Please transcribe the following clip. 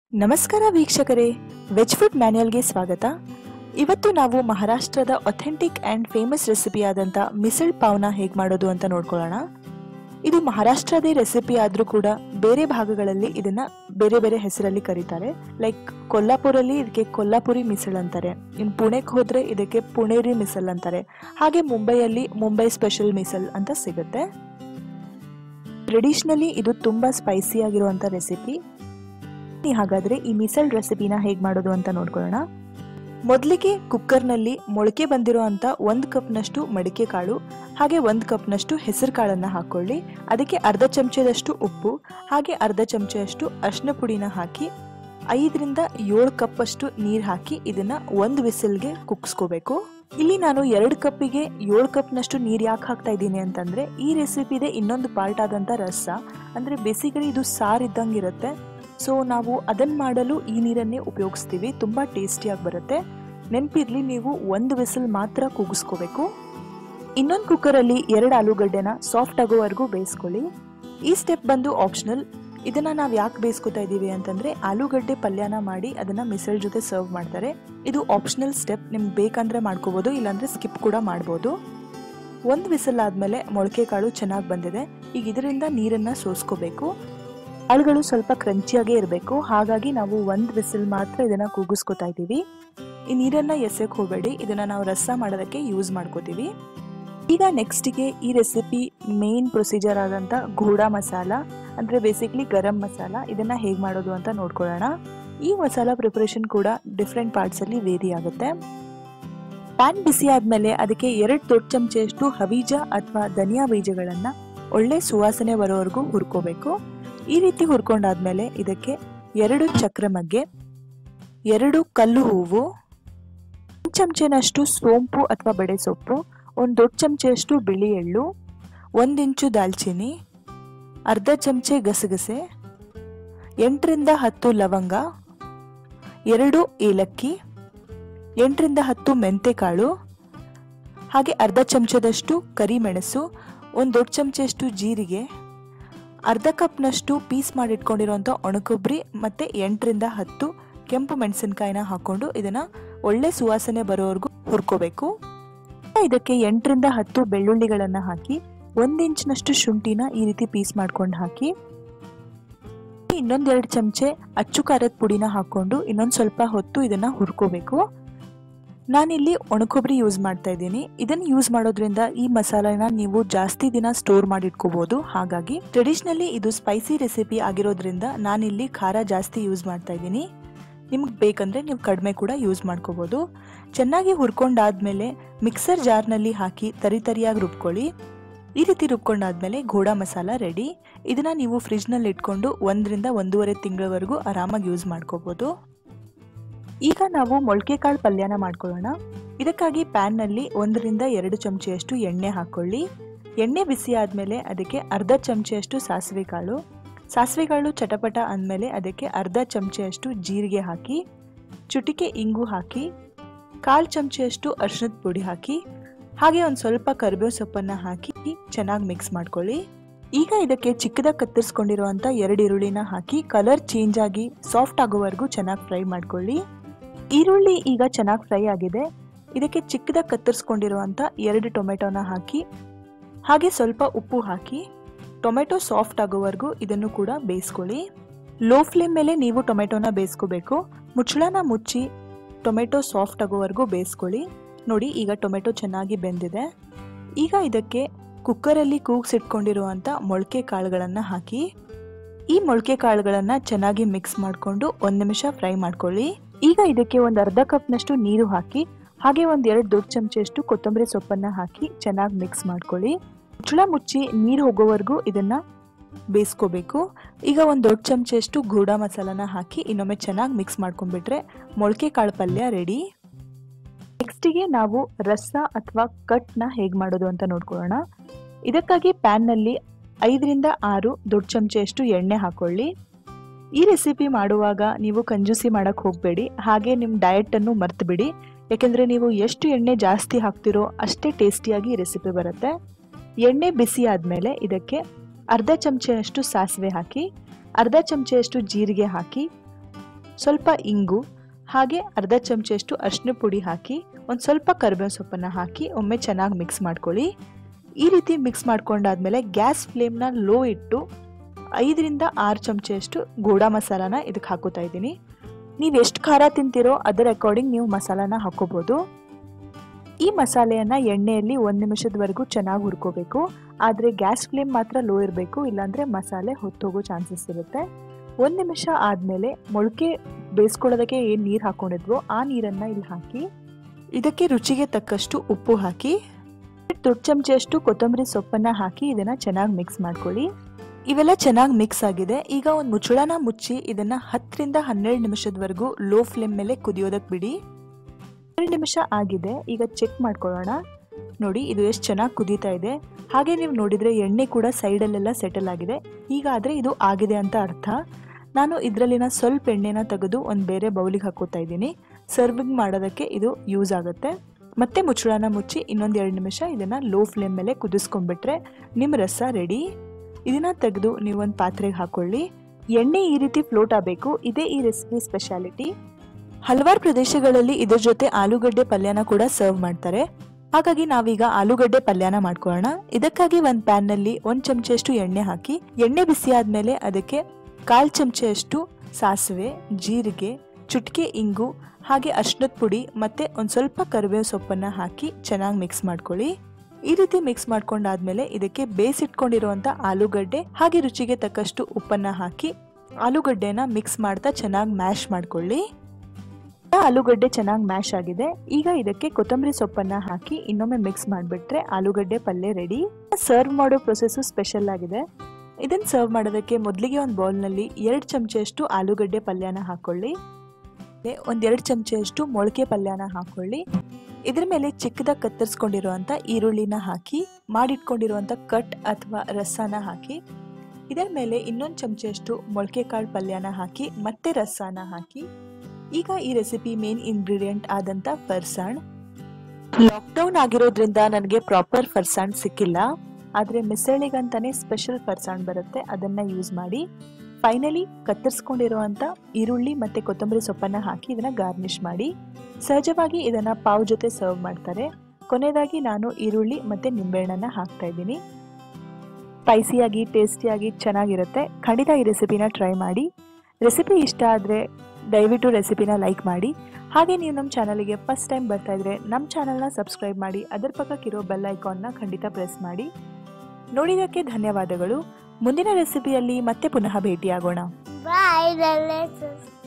ನಮಸ್ಕಾರ ವೀಕ್ಷಕರೇ veg food ಮ್ಯಾನ್ಯಲ್ಗೆ ಸ್ವಾಗತ ಇವತ್ತು ನಾವು ಮಹಾರಾಷ್ಟ್ರದ ಅಥೆಂಟಿಕ್ ಆ್ಯಂಡ್ ಫೇಮಸ್ ರೆಸಿಪಿ ಆದಂಥ ಮಿಸಲ್ ಪಾವ್ನ ಹೇಗೆ ಮಾಡೋದು ಅಂತ ನೋಡ್ಕೊಳ್ಳೋಣ ಇದು ಮಹಾರಾಷ್ಟ್ರದೇ ರೆಸಿಪಿ ಆದರೂ ಕೂಡ ಬೇರೆ ಭಾಗಗಳಲ್ಲಿ ಇದನ್ನ ಬೇರೆ ಬೇರೆ ಹೆಸರಲ್ಲಿ ಕರೀತಾರೆ ಲೈಕ್ ಕೊಲ್ಲಾಪುರಲ್ಲಿ ಇದಕ್ಕೆ ಕೊಲ್ಲಾಪುರಿ ಮಿಸಲ್ ಅಂತಾರೆ ಇನ್ನು ಪುಣೆಗೆ ಹೋದ್ರೆ ಇದಕ್ಕೆ ಪುಣೇರಿ ಮಿಸಲ್ ಅಂತಾರೆ ಹಾಗೆ ಮುಂಬೈಯಲ್ಲಿ ಮುಂಬೈ ಸ್ಪೆಷಲ್ ಮಿಸಲ್ ಅಂತ ಸಿಗುತ್ತೆ ಟ್ರೆಡಿಷ್ನಲಿ ಇದು ತುಂಬಾ ಸ್ಪೈಸಿ ಆಗಿರುವಂಥ ರೆಸಿಪಿ ಬನ್ನಿ ಹಾಗಾದ್ರೆ ಈ ಮಿಸಲ್ ರೆಸಿಪಿನ ಹೇಗೆ ಮಾಡೋದು ಅಂತ ನೋಡ್ಕೊಳ್ಳೋಣ ಮೊದಲಿಗೆ ಕುಕ್ಕರ್ನಲ್ಲಿ ಮೊಳಕೆ ಬಂದಿರೋ ಅಂತ ಒಂದು ಕಪ್ನಷ್ಟು ಮಡಿಕೆ ಕಾಳು ಹಾಗೆ ಒಂದು ಕಪ್ನಷ್ಟು ಹೆಸರು ಕಾಳನ್ನ ಹಾಕೊಳ್ಳಿ ಅದಕ್ಕೆ ಅರ್ಧ ಚಮಚದಷ್ಟು ಉಪ್ಪು ಹಾಗೆ ಅರ್ಧ ಚಮಚದಷ್ಟು ಅರ್ಶಿನ ಪುಡಿನ ಹಾಕಿ ಐದರಿಂದ ಏಳು ಕಪ್ ಅಷ್ಟು ನೀರು ಹಾಕಿ ಇದನ್ನ ಒಂದು ವಿಸಿಲ್ಗೆ ಕುಕ್ಸ್ಕೋಬೇಕು ಇಲ್ಲಿ ನಾನು ಎರಡು ಕಪ್ಪಿಗೆ ಏಳು ಕಪ್ನಷ್ಟು ನೀರು ಯಾಕೆ ಹಾಕ್ತಾ ಇದ್ದೀನಿ ಅಂತಂದ್ರೆ ಈ ರೆಸಿಪಿದೆ ಇನ್ನೊಂದು ಪಾರ್ಟ್ ಆದಂತ ರಸ ಅಂದ್ರೆ ಬೇಸಿಕಲಿ ಇದು ಸಾರು ಇದ್ದಂಗಿರುತ್ತೆ ಸೊ ನಾವು ಅದನ್ನ ಮಾಡಲು ಈ ನೀರನ್ನೇ ಉಪಯೋಗಿಸ್ತೀವಿ ತುಂಬಾ ಟೇಸ್ಟಿಯಾಗಿ ಬರುತ್ತೆ ನೆನಪಿರ್ಲಿ ನೀವು ಒಂದು ವಿಸಿಲ್ ಮಾತ್ರ ಕೂಗಿಸ್ಕೋಬೇಕು ಇನ್ನೊಂದು ಕುಕ್ಕರಲ್ಲಿ ಎರಡು ಆಲೂಗಡ್ಡೆನ ಸಾಫ್ಟ್ ಆಗೋವರೆಗೂ ಬೇಯಿಸ್ಕೊಳ್ಳಿ ಈ ಸ್ಟೆಪ್ ಬಂದು ಆಪ್ಷನಲ್ ಇದನ್ನ ನಾವು ಯಾಕೆ ಬೇಯಿಸ್ಕೊತಾ ಇದ್ದೀವಿ ಅಂತಂದ್ರೆ ಆಲೂಗಡ್ಡೆ ಪಲ್ಯನ ಮಾಡಿ ಅದನ್ನ ಮಿಸಲ್ ಜೊತೆ ಸರ್ವ್ ಮಾಡ್ತಾರೆ ಇದು ಆಪ್ಷನಲ್ ಸ್ಟೆಪ್ ನಿಮ್ಗೆ ಬೇಕಂದ್ರೆ ಮಾಡ್ಕೋಬಹುದು ಇಲ್ಲಾಂದ್ರೆ ಸ್ಕಿಪ್ ಕೂಡ ಮಾಡ್ಬೋದು ಒಂದು ವಿಸಲ್ ಆದ್ಮೇಲೆ ಮೊಳಕೆ ಕಾಳು ಚೆನ್ನಾಗಿ ಬಂದಿದೆ ಈಗ ಇದರಿಂದ ನೀರನ್ನ ಸೋಸ್ಕೋಬೇಕು ಕಾಳುಗಳು ಸ್ವಲ್ಪ ಕ್ರಂಚಿಯಾಗೇ ಇರಬೇಕು ಹಾಗಾಗಿ ನಾವು ಒಂದು ವಿಸಿಲ್ ಮಾತ್ರ ಇದನ್ನ ಕೂಗಿಸ್ಕೊತಾ ಇದ್ದೀವಿ ಈ ನೀರನ್ನ ಎಸೆಕ್ ಹೋಗಬೇಡಿ ಇದನ್ನ ನಾವು ರಸ ಮಾಡೋದಕ್ಕೆ ಯೂಸ್ ಮಾಡ್ಕೋತೀವಿ ಈಗ ನೆಕ್ಸ್ಟಿಗೆ ಈ ರೆಸಿಪಿ ಮೇನ್ ಪ್ರೊಸೀಜರ್ ಆದಂತ ಘೋಡಾ ಮಸಾಲ ಅಂದ್ರೆ ಬೇಸಿಕ್ಲಿ ಗರಂ ಮಸಾಲ ಇದನ್ನ ಹೇಗೆ ಮಾಡೋದು ಅಂತ ನೋಡ್ಕೊಳ್ಳೋಣ ಈ ಮಸಾಲ ಪ್ರಿಪರೇಷನ್ ಕೂಡ ಡಿಫ್ರೆಂಟ್ ಪಾರ್ಟ್ಸ್ ಅಲ್ಲಿ ವೇರಿ ಆಗುತ್ತೆ ಪ್ಯಾನ್ ಬಿಸಿ ಆದ್ಮೇಲೆ ಅದಕ್ಕೆ ಎರಡು ದೊಡ್ಡ ಚಮಚೆಯಷ್ಟು ಹವೀಜ ಅಥವಾ ಧನಿಯಾ ಬೀಜಗಳನ್ನ ಒಳ್ಳೆ ಸುವಾಸನೆ ಬರೋವರೆಗೂ ಹುರ್ಕೋಬೇಕು ಈ ರೀತಿ ಹುರ್ಕೊಂಡಾದ್ಮೇಲೆ ಇದಕ್ಕೆ ಎರಡು ಚಕ್ರ ಮಗ್ಗೆ ಎರಡು ಕಲ್ಲು ಹೂವು ಒಂದು ಚಮಚನಷ್ಟು ಸೋಂಪು ಅಥವಾ ಬಡೆ ಸೊಪ್ಪು ಒಂದು ದೊಡ್ಡ ಚಮಚೆಯಷ್ಟು ಬಿಳಿ ಎಳ್ಳು ಒಂದು ಇಂಚು ದಾಲ್ಚಿನ್ನಿ ಅರ್ಧ ಚಮಚೆ ಗಸಗಸೆ ಎಂಟರಿಂದ ಹತ್ತು ಲವಂಗ ಎರಡು ಏಲಕ್ಕಿ ಎಂಟರಿಂದ ಹತ್ತು ಮೆಂತೆಕಾಳು ಹಾಗೆ ಅರ್ಧ ಚಮಚದಷ್ಟು ಕರಿಮೆಣಸು ಒಂದು ದೊಡ್ಡ ಚಮಚೆಯಷ್ಟು ಜೀರಿಗೆ ಅರ್ಧ ಕಪ್ನಷ್ಟು ಪೀಸ್ ಮಾಡಿಟ್ಕೊಂಡಿರುವಂಥ ಒಣಕೊಬ್ಬರಿ ಮತ್ತು ಎಂಟರಿಂದ ಹತ್ತು ಕೆಂಪು ಮೆಣಸಿನಕಾಯಿನ ಹಾಕೊಂಡು ಇದನ್ನು ಒಳ್ಳೆ ಸುವಾಸನೆ ಬರೋವರೆಗೂ ಹುರ್ಕೋಬೇಕು ಇದಕ್ಕೆ ಎಂಟರಿಂದ ಹತ್ತು ಬೆಳ್ಳುಳ್ಳಿಗಳನ್ನು ಹಾಕಿ ಒಂದು ಇಂಚಿನಷ್ಟು ಶುಂಠಿನ ಈ ರೀತಿ ಪೀಸ್ ಮಾಡ್ಕೊಂಡು ಹಾಕಿ ಇನ್ನೊಂದೆರಡು ಚಮಚೆ ಅಚ್ಚು ಖಾರದ ಪುಡಿನ ಹಾಕೊಂಡು ಇನ್ನೊಂದು ಸ್ವಲ್ಪ ಹೊತ್ತು ಇದನ್ನ ಹುರ್ಕೋಬೇಕು ನಾನಿಲ್ಲಿ ಒಣಕೊಬ್ಬರಿ ಯೂಸ್ ಮಾಡ್ತಾ ಇದ್ದೀನಿ ಇದನ್ನು ಯೂಸ್ ಮಾಡೋದ್ರಿಂದ ಈ ಮಸಾಲೆನ ನೀವು ಜಾಸ್ತಿ ದಿನ ಸ್ಟೋರ್ ಮಾಡಿ ಇಟ್ಕೋಬಹುದು ಹಾಗಾಗಿ ಟ್ರೆಡಿಷ್ನಲಿ ಇದು ಸ್ಪೈಸಿ ರೆಸಿಪಿ ಆಗಿರೋದ್ರಿಂದ ನಾನಿಲ್ಲಿ ಖಾರ ಜಾಸ್ತಿ ಯೂಸ್ ಮಾಡ್ತಾ ಇದ್ದೀನಿ ನಿಮ್ಗೆ ಬೇಕಂದ್ರೆ ನೀವು ಕಡಿಮೆ ಕೂಡ ಯೂಸ್ ಮಾಡ್ಕೋಬಹುದು ಚೆನ್ನಾಗಿ ಹುರ್ಕೊಂಡಾದ್ಮೇಲೆ ಮಿಕ್ಸರ್ ಜಾರ್ನಲ್ಲಿ ಹಾಕಿ ತರಿ ತರಿಯಾಗಿ ರುಬ್ಕೊಳ್ಳಿ ಈ ರೀತಿ ರುಬ್ಕೊಂಡಾದ್ಮೇಲೆ ಘೋಡಾ ಮಸಾಲ ರೆಡಿ ಇದನ್ನ ನೀವು ಫ್ರಿಜ್ನಲ್ಲಿ ಇಟ್ಕೊಂಡು ಒಂದರಿಂದ ಒಂದೂವರೆ ತಿಂಗಳವರೆಗೂ ಆರಾಮಾಗಿ ಯೂಸ್ ಮಾಡ್ಕೋಬಹುದು ಈಗ ನಾವು ಮೊಳಕೆ ಕಾಳು ಪಲ್ಯನ ಮಾಡ್ಕೊಳ್ಳೋಣ ಇದಕ್ಕಾಗಿ ಪ್ಯಾನ್ನಲ್ಲಿ ಒಂದರಿಂದ ಎರಡು ಚಮಚೆಯಷ್ಟು ಎಣ್ಣೆ ಹಾಕೊಳ್ಳಿ ಎಣ್ಣೆ ಬಿಸಿ ಆದಮೇಲೆ ಅದಕ್ಕೆ ಅರ್ಧ ಚಮಚೆಯಷ್ಟು ಸಾಸಿವೆ ಕಾಳು ಸಾಸಿವೆ ಕಾಳು ಚಟಪಟ ಅಂದಮೇಲೆ ಅದಕ್ಕೆ ಅರ್ಧ ಚಮಚೆಯಷ್ಟು ಜೀರಿಗೆ ಹಾಕಿ ಚುಟಿಕೆ ಇಂಗು ಹಾಕಿ ಕಾಲು ಚಮಚೆಯಷ್ಟು ಅರ್ಶಿನದ ಪುಡಿ ಹಾಕಿ ಹಾಗೆ ಒಂದು ಸ್ವಲ್ಪ ಕರಿಬೇವು ಸೊಪ್ಪನ್ನು ಹಾಕಿ ಚೆನ್ನಾಗಿ ಮಿಕ್ಸ್ ಮಾಡ್ಕೊಳ್ಳಿ ಈಗ ಇದಕ್ಕೆ ಚಿಕ್ಕದಾಗಿ ಕತ್ತರಿಸ್ಕೊಂಡಿರುವಂಥ ಎರಡು ಈರುಳ್ಳಿನ ಹಾಕಿ ಕಲರ್ ಚೇಂಜ್ ಆಗಿ ಸಾಫ್ಟ್ ಆಗೋವರೆಗೂ ಚೆನ್ನಾಗಿ ಫ್ರೈ ಮಾಡ್ಕೊಳ್ಳಿ ಈರುಳ್ಳಿ ಈಗ ಚೆನ್ನಾಗಿ ಫ್ರೈ ಆಗಿದೆ ಇದಕ್ಕೆ ಚಿಕ್ಕದಾಗಿ ಕತ್ತರಿಸ್ಕೊಂಡಿರುವಂಥ ಎರಡು ಟೊಮೆಟೊನ ಹಾಕಿ ಹಾಗೆ ಸ್ವಲ್ಪ ಉಪ್ಪು ಹಾಕಿ ಟೊಮೆಟೊ ಸಾಫ್ಟ್ ಆಗೋವರೆಗೂ ಇದನ್ನು ಕೂಡ ಬೇಯಿಸ್ಕೊಳ್ಳಿ ಲೋ ಫ್ಲೇಮ್ ಮೇಲೆ ನೀವು ಟೊಮೆಟೊನ ಬೇಯಿಸ್ಕೋಬೇಕು ಮುಚ್ಚಳನ ಮುಚ್ಚಿ ಟೊಮೆಟೊ ಸಾಫ್ಟ್ ಆಗೋವರೆಗೂ ಬೇಯಿಸ್ಕೊಳ್ಳಿ ನೋಡಿ ಈಗ ಟೊಮೆಟೊ ಚೆನ್ನಾಗಿ ಬೆಂದಿದೆ ಈಗ ಇದಕ್ಕೆ ಕುಕ್ಕರಲ್ಲಿ ಕೂಗ್ಸಿಟ್ಕೊಂಡಿರುವಂಥ ಮೊಳಕೆ ಕಾಳುಗಳನ್ನು ಹಾಕಿ ಈ ಮೊಳಕೆ ಕಾಳುಗಳನ್ನು ಚೆನ್ನಾಗಿ ಮಿಕ್ಸ್ ಮಾಡಿಕೊಂಡು ಒಂದು ನಿಮಿಷ ಫ್ರೈ ಮಾಡ್ಕೊಳ್ಳಿ ಈಗ ಇದಕ್ಕೆ ಒಂದು ಅರ್ಧ ಕಪ್ನಷ್ಟು ನೀರು ಹಾಕಿ ಹಾಗೆ ಒಂದು ಎರಡು ದೊಡ್ಡ ಚಮಚೆಯಷ್ಟು ಕೊತ್ತಂಬರಿ ಸೊಪ್ಪನ್ನು ಹಾಕಿ ಚೆನ್ನಾಗಿ ಮಿಕ್ಸ್ ಮಾಡ್ಕೊಳ್ಳಿ ಮುಚ್ಚಳ ಮುಚ್ಚಿ ನೀರು ಹೋಗೋವರೆಗೂ ಇದನ್ನ ಬೇಯಿಸ್ಕೋಬೇಕು ಈಗ ಒಂದು ದೊಡ್ಡ ಚಮಚೆಯಷ್ಟು ಗೂಡ ಮಸಾಲನ ಹಾಕಿ ಇನ್ನೊಮ್ಮೆ ಚೆನ್ನಾಗಿ ಮಿಕ್ಸ್ ಮಾಡ್ಕೊಂಡ್ಬಿಟ್ರೆ ಮೊಳಕೆ ಕಾಳು ಪಲ್ಯ ರೆಡಿ ನೆಕ್ಸ್ಟಿಗೆ ನಾವು ರಸ ಅಥವಾ ಕಟ್ನ ಹೇಗೆ ಮಾಡೋದು ಅಂತ ನೋಡ್ಕೊಳ್ಳೋಣ ಇದಕ್ಕಾಗಿ ಪ್ಯಾನ್ನಲ್ಲಿ ಐದರಿಂದ ಆರು ದೊಡ್ಡ ಚಮಚೆಯಷ್ಟು ಎಣ್ಣೆ ಹಾಕೊಳ್ಳಿ ಈ ರೆಸಿಪಿ ಮಾಡುವಾಗ ನೀವು ಕಂಜೂಸಿ ಮಾಡಕ್ಕೆ ಹೋಗಬೇಡಿ ಹಾಗೆ ನಿಮ್ಮ ಡಯಟನ್ನು ಮರ್ತು ಬಿಡಿ ಯಾಕೆಂದರೆ ನೀವು ಎಷ್ಟು ಎಣ್ಣೆ ಜಾಸ್ತಿ ಹಾಕ್ತಿರೋ ಅಷ್ಟೇ ಟೇಸ್ಟಿಯಾಗಿ ಈ ರೆಸಿಪಿ ಬರುತ್ತೆ ಎಣ್ಣೆ ಬಿಸಿ ಆದಮೇಲೆ ಇದಕ್ಕೆ ಅರ್ಧ ಚಮಚೆಯಷ್ಟು ಸಾಸಿವೆ ಹಾಕಿ ಅರ್ಧ ಚಮಚೆಯಷ್ಟು ಜೀರಿಗೆ ಹಾಕಿ ಸ್ವಲ್ಪ ಇಂಗು ಹಾಗೆ ಅರ್ಧ ಚಮಚಷ್ಟು ಅರಿಶಿನ ಪುಡಿ ಹಾಕಿ ಒಂದು ಸ್ವಲ್ಪ ಕರಿಬೇವು ಸೊಪ್ಪನ್ನು ಹಾಕಿ ಒಮ್ಮೆ ಚೆನ್ನಾಗಿ ಮಿಕ್ಸ್ ಮಾಡ್ಕೊಳ್ಳಿ ಈ ರೀತಿ ಮಿಕ್ಸ್ ಮಾಡ್ಕೊಂಡಾದ್ಮೇಲೆ ಗ್ಯಾಸ್ ಫ್ಲೇಮ್ನ ಲೋ ಇಟ್ಟು ಐದರಿಂದ ಆರು ಚಮಚಷ್ಟು ಗೋಡಾ ಮಸಾಲಾನ ಇದಕ್ಕೆ ಹಾಕೋತಾ ಇದ್ದೀನಿ ನೀವು ಎಷ್ಟು ಖಾರ ತಿಂತೀರೋ ಅದರ ಅಕಾರ್ಡಿಂಗ್ ನೀವು ಮಸಾಲಾನ ಹಾಕೋಬೋದು ಈ ಮಸಾಲೆಯನ್ನು ಎಣ್ಣೆಯಲ್ಲಿ ಒಂದು ನಿಮಿಷದವರೆಗೂ ಚೆನ್ನಾಗಿ ಹುರ್ಕೋಬೇಕು ಆದರೆ ಗ್ಯಾಸ್ ಫ್ಲೇಮ್ ಮಾತ್ರ ಲೋ ಇರಬೇಕು ಇಲ್ಲಾಂದರೆ ಮಸಾಲೆ ಹೊತ್ತೋಗೋ ಚಾನ್ಸಸ್ ಇರುತ್ತೆ ಒಂದು ನಿಮಿಷ ಆದಮೇಲೆ ಮೊಳಕೆ ಬೇಯಿಸ್ಕೊಳ್ಳೋದಕ್ಕೆ ಏನು ನೀರು ಹಾಕೊಂಡಿದ್ವೋ ಆ ನೀರನ್ನು ಇಲ್ಲಿ ಹಾಕಿ ಇದಕ್ಕೆ ರುಚಿಗೆ ತಕ್ಕಷ್ಟು ಉಪ್ಪು ಹಾಕಿ ದೊಡ್ಡ ಚಮಚಷ್ಟು ಕೊತ್ತಂಬರಿ ಸೊಪ್ಪನ್ನು ಹಾಕಿ ಇದನ್ನು ಚೆನ್ನಾಗಿ ಮಿಕ್ಸ್ ಮಾಡ್ಕೊಳ್ಳಿ ಇವೆಲ್ಲ ಚೆನ್ನಾಗಿ ಮಿಕ್ಸ್ ಆಗಿದೆ ಈಗ ಒಂದು ಮುಚ್ಚಳನ ಮುಚ್ಚಿ ಇದನ್ನು ಹತ್ತರಿಂದ ಹನ್ನೆರಡು ನಿಮಿಷದವರೆಗೂ ಲೋ ಫ್ಲೇಮ್ ಮೇಲೆ ಕುದಿಯೋದಕ್ಕೆ ಬಿಡಿ ಎರಡು ನಿಮಿಷ ಆಗಿದೆ ಈಗ ಚೆಕ್ ಮಾಡ್ಕೊಳ್ಳೋಣ ನೋಡಿ ಇದು ಎಷ್ಟು ಚೆನ್ನಾಗಿ ಕುದೀತಾ ಇದೆ ಹಾಗೆ ನೀವು ನೋಡಿದರೆ ಎಣ್ಣೆ ಕೂಡ ಸೈಡಲ್ಲೆಲ್ಲ ಸೆಟಲ್ ಆಗಿದೆ ಹೀಗಾದರೆ ಇದು ಆಗಿದೆ ಅಂತ ಅರ್ಥ ನಾನು ಇದರಲ್ಲಿನ ಸ್ವಲ್ಪ ಎಣ್ಣೆನ ತೆಗೆದು ಒಂದು ಬೇರೆ ಬೌಲಿಗೆ ಹಾಕೋತಾ ಇದ್ದೀನಿ ಸರ್ವಿಂಗ್ ಮಾಡೋದಕ್ಕೆ ಇದು ಯೂಸ್ ಆಗುತ್ತೆ ಮತ್ತೆ ಮುಚ್ಚಳನ ಮುಚ್ಚಿ ಇನ್ನೊಂದು ಎರಡು ನಿಮಿಷ ಇದನ್ನು ಲೋ ಫ್ಲೇಮ್ ಮೇಲೆ ಕುದಿಸ್ಕೊಂಡ್ಬಿಟ್ರೆ ನಿಮ್ಮ ರಸ ರೆಡಿ ಇದನ್ನು ತೆಗೆದು ನೀವೊಂದು ಪಾತ್ರೆಗೆ ಹಾಕೊಳ್ಳಿ ಎಣ್ಣೆ ಈ ರೀತಿ ಫ್ಲೋಟ್ ಆಗಬೇಕು ಇದೇ ಈ ರೆಸಿಪಿ ಸ್ಪೆಷಾಲಿಟಿ ಹಲವಾರು ಪ್ರದೇಶಗಳಲ್ಲಿ ಇದ್ರ ಜೊತೆ ಆಲೂಗಡ್ಡೆ ಪಲ್ಯನ ಕೂಡ ಸರ್ವ್ ಮಾಡ್ತಾರೆ ಹಾಗಾಗಿ ನಾವೀಗ ಆಲೂಗಡ್ಡೆ ಪಲ್ಯನ ಮಾಡ್ಕೊಳ್ಳೋಣ ಇದಕ್ಕಾಗಿ ಒಂದು ಪ್ಯಾನ್ನಲ್ಲಿ ಒಂದು ಚಮಚಷ್ಟು ಎಣ್ಣೆ ಹಾಕಿ ಎಣ್ಣೆ ಬಿಸಿ ಆದಮೇಲೆ ಅದಕ್ಕೆ ಕಾಲು ಚಮಚಷ್ಟು ಸಾಸಿವೆ ಜೀರಿಗೆ ಚುಟ್ಕೆ ಇಂಗು ಹಾಗೆ ಅರ್ಶಿನದ ಪುಡಿ ಮತ್ತೆ ಒಂದು ಸ್ವಲ್ಪ ಕರಿಬೇವು ಸೊಪ್ಪನ್ನು ಹಾಕಿ ಚೆನ್ನಾಗಿ ಮಿಕ್ಸ್ ಮಾಡ್ಕೊಳ್ಳಿ ಈ ರೀತಿ ಮಿಕ್ಸ್ ಮಾಡ್ಕೊಂಡಾದ್ಮೇಲೆ ಇದಕ್ಕೆ ಬೇಯಿಸಿಟ್ಕೊಂಡಿರುವಂಥ ಆಲೂಗಡ್ಡೆ ಹಾಗೆ ರುಚಿಗೆ ತಕ್ಕಷ್ಟು ಉಪ್ಪನ್ನು ಹಾಕಿ ಆಲೂಗಡ್ಡೆನ ಮಿಕ್ಸ್ ಮಾಡ್ತಾ ಚೆನ್ನಾಗಿ ಮ್ಯಾಶ್ ಮಾಡ್ಕೊಳ್ಳಿ ಆಲೂಗಡ್ಡೆ ಚೆನ್ನಾಗಿ ಮ್ಯಾಶ್ ಆಗಿದೆ ಈಗ ಇದಕ್ಕೆ ಕೊತ್ತಂಬರಿ ಸೊಪ್ಪನ್ನ ಹಾಕಿ ಇನ್ನೊಮ್ಮೆ ಮಿಕ್ಸ್ ಮಾಡಿಬಿಟ್ರೆ ಆಲೂಗಡ್ಡೆ ಪಲ್ಯ ರೆಡಿ ಸರ್ವ್ ಮಾಡೋ ಪ್ರೊಸೆಸ್ಸು ಸ್ಪೆಷಲ್ ಆಗಿದೆ ಇದನ್ನು ಸರ್ವ್ ಮಾಡೋದಕ್ಕೆ ಮೊದಲಿಗೆ ಒಂದು ಬೌಲ್ನಲ್ಲಿ ಎರಡು ಚಮಚಷ್ಟು ಆಲೂಗಡ್ಡೆ ಪಲ್ಯನ ಹಾಕೊಳ್ಳಿ ಒಂದೆರಡು ಚಮಚಷ್ಟು ಮೊಳಕೆ ಪಲ್ಯನ ಹಾಕೊಳ್ಳಿ ಇದ್ರ ಮೇಲೆ ಚಿಕ್ಕದಾಗಿ ಕತ್ತರಿಸ್ಕೊಂಡಿರುವಂಥ ಈರುಳ್ಳಿನ ಹಾಕಿ ಮಾಡಿಟ್ಕೊಂಡಿರುವಂಥ ಕಟ್ ಅಥವಾ ರಸನ ಹಾಕಿ ಇದರ ಮೇಲೆ ಇನ್ನೊಂದು ಚಮಚಷ್ಟು ಮೊಳಕೆ ಕಾಳು ಪಲ್ಯನ ಹಾಕಿ ಮತ್ತೆ ರಸನ ಹಾಕಿ ಈಗ ಈ ರೆಸಿಪಿ ಮೇನ್ ಇಂಗ್ರೀಡಿಯೆಂಟ್ ಆದಂಥ ಫರ್ಸಾಣ್ ಲಾಕ್ಡೌನ್ ಆಗಿರೋದ್ರಿಂದ ನನಗೆ ಪ್ರಾಪರ್ ಫರ್ಸಾಣ್ ಸಿಕ್ಕಿಲ್ಲ ಆದರೆ ಮಿಸಳಿಗಂತಾನೆ ಸ್ಪೆಷಲ್ ಫರ್ಸಾಣ್ ಬರುತ್ತೆ ಅದನ್ನ ಯೂಸ್ ಮಾಡಿ ಫೈನಲಿ ಕತ್ತರಿಸ್ಕೊಂಡಿರುವಂಥ ಈರುಳ್ಳಿ ಮತ್ತು ಕೊತ್ತಂಬರಿ ಸೊಪ್ಪನ್ನು ಹಾಕಿ ಇದನ್ನು ಗಾರ್ನಿಷ್ ಮಾಡಿ ಸಹಜವಾಗಿ ಇದನ್ನು ಪಾವ್ ಜೊತೆ ಸರ್ವ್ ಮಾಡ್ತಾರೆ ಕೊನೆಯದಾಗಿ ನಾನು ಈರುಳ್ಳಿ ಮತ್ತು ನಿಂಬೆಹಣ್ಣನ್ನು ಹಾಕ್ತಾ ಇದ್ದೀನಿ ಸ್ಪೈಸಿಯಾಗಿ ಟೇಸ್ಟಿಯಾಗಿ ಚೆನ್ನಾಗಿರುತ್ತೆ ಖಂಡಿತ ಈ ರೆಸಿಪಿನ ಟ್ರೈ ಮಾಡಿ ರೆಸಿಪಿ ಇಷ್ಟ ಆದರೆ ದಯವಿಟ್ಟು ರೆಸಿಪಿನ ಲೈಕ್ ಮಾಡಿ ಹಾಗೆ ನೀವು ನಮ್ಮ ಚಾನಲಿಗೆ ಫಸ್ಟ್ ಟೈಮ್ ಬರ್ತಾ ಇದ್ರೆ ನಮ್ಮ ಚಾನಲ್ನ ಸಬ್ಸ್ಕ್ರೈಬ್ ಮಾಡಿ ಅದರ ಪಕ್ಕಕ್ಕಿರೋ ಬೆಲ್ ಐಕಾನ್ನ ಖಂಡಿತ ಪ್ರೆಸ್ ಮಾಡಿ ನೋಡಿದ್ದಕ್ಕೆ ಧನ್ಯವಾದಗಳು ಮುಂದಿನ ರೆಸಿಪಿಯಲ್ಲಿ ಮತ್ತೆ ಪುನಃ ಭೇಟಿಯಾಗೋಣ Bye, the letters.